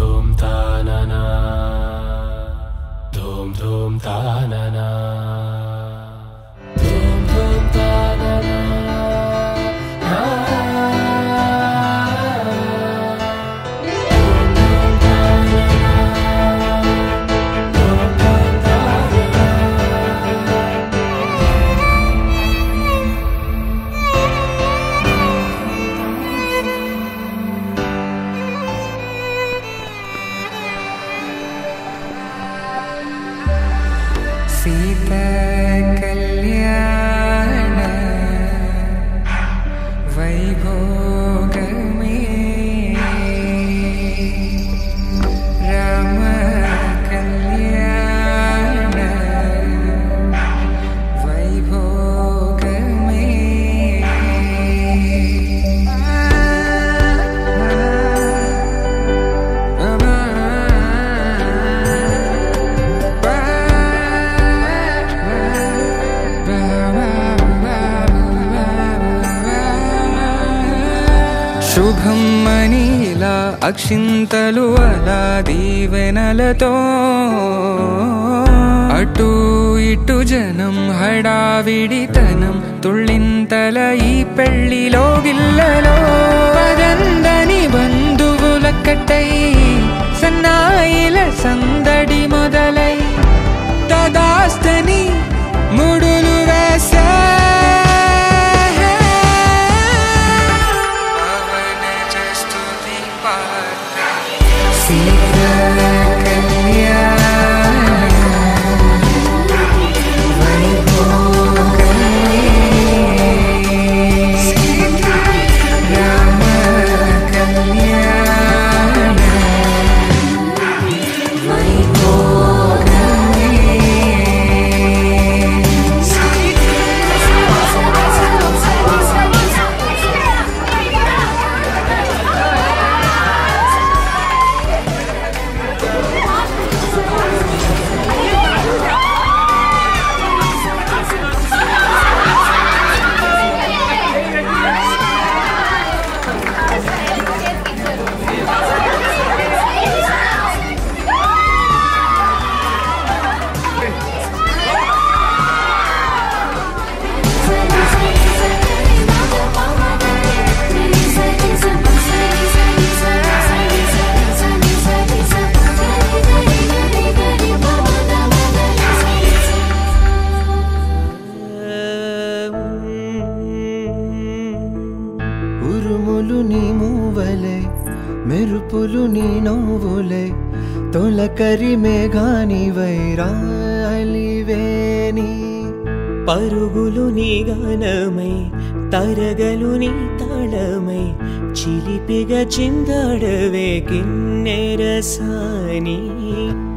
ధూమ్ తాననా ధూమ్ ధూమ్ తాననా ధూమ్ ధూమ్ తాననా సీతా కళ్యాణ వైభోగమే రామ కళ్యాణ వైభోగమే శుభం మనీలా అక్షింతలు అలా దీవెనలతో అటు ఇటు జనం హడావిడితనం తుళ్ళింతల ఈ పెళ్లిలో గిల్లలో పదందని బంధువులక్కటై సన్నాయిల సందడి మొదలై తదాస్తని ముడులు వేసే పవన చేస్తుంది సీతా కళ్యాణ రామ కళ్యాణ ఉరుములు నీ మూవలే మెరుపులు నీ నవ్వులే తొలకరి మేఘాని వైరాలివేని పరుగులు నీ గానమై తరగలు నీ తాళమై చిలిపిగా చిందాడవే కిన్నెరసాని